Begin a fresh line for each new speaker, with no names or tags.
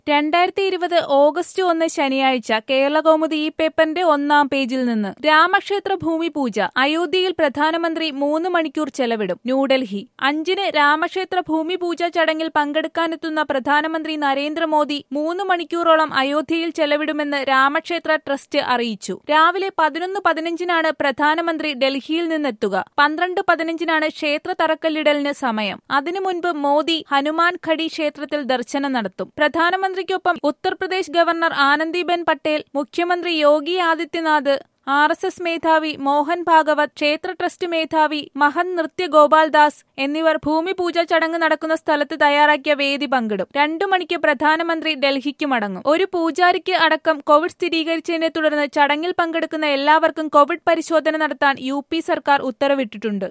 രണ്ടായിരത്തി ഇരുപത് ഓഗസ്റ്റ് ഒന്ന് ശനിയാഴ്ച കേരളകൗമുദി ഈ പേപ്പറിന്റെ ഒന്നാം പേജിൽ നിന്ന് രാമക്ഷേത്ര ഭൂമി പൂജ അയോധ്യയിൽ പ്രധാനമന്ത്രി മൂന്ന് മണിക്കൂർ ചെലവിടും ന്യൂഡൽഹി അഞ്ചിന് രാമക്ഷേത്ര ഭൂമി പൂജ ചടങ്ങിൽ പങ്കെടുക്കാനെത്തുന്ന പ്രധാനമന്ത്രി നരേന്ദ്രമോദി മൂന്ന് മണിക്കൂറോളം അയോധ്യയിൽ ചെലവിടുമെന്ന് രാമക്ഷേത്ര ട്രസ്റ്റ് അറിയിച്ചു രാവിലെ പതിനൊന്ന് പതിനഞ്ചിനാണ് പ്രധാനമന്ത്രി ഡൽഹിയിൽ നിന്നെത്തുക പന്ത്രണ്ട് പതിനഞ്ചിനാണ് ക്ഷേത്ര തറക്കല്ലിടലിന് സമയം അതിനു മുൻപ് മോദി ഹനുമാൻ ഖടി ക്ഷേത്രത്തിൽ ദർശനം നടത്തും പ്രധാനമന്ത്രിക്കൊപ്പം ഉത്തർപ്രദേശ് ഗവർണർ ആനന്ദിബെൻ പട്ടേൽ മുഖ്യമന്ത്രി Yogi Adityanath R S S മേധാവി മോഹൻ ഭാഗവത് ക്ഷേത്ര ട്രസ്റ്റ് മേധാവി മഹൻ നൃത്യ ഗോപാൽദാസ് എന്നിവർ ഭൂമി പൂജ ചടങ്ങ് നടക്കുന്ന സ്ഥലത്ത് തയ്യാറാക്കിയ വേദി പങ്കിടും രണ്ടു മണിക്ക് പ്രധാനമന്ത്രി ഡൽഹിക്ക് മടങ്ങും ഒരു പൂജാരിക്ക് അടക്കം കോവിഡ് സ്ഥിരീകരിച്ചതിനെ തുടർന്ന് ചടങ്ങിൽ പങ്കെടുക്കുന്ന എല്ലാവർക്കും കോവിഡ് പരിശോധന നടത്താൻ യു സർക്കാർ ഉത്തരവിട്ടിട്ടുണ്ട്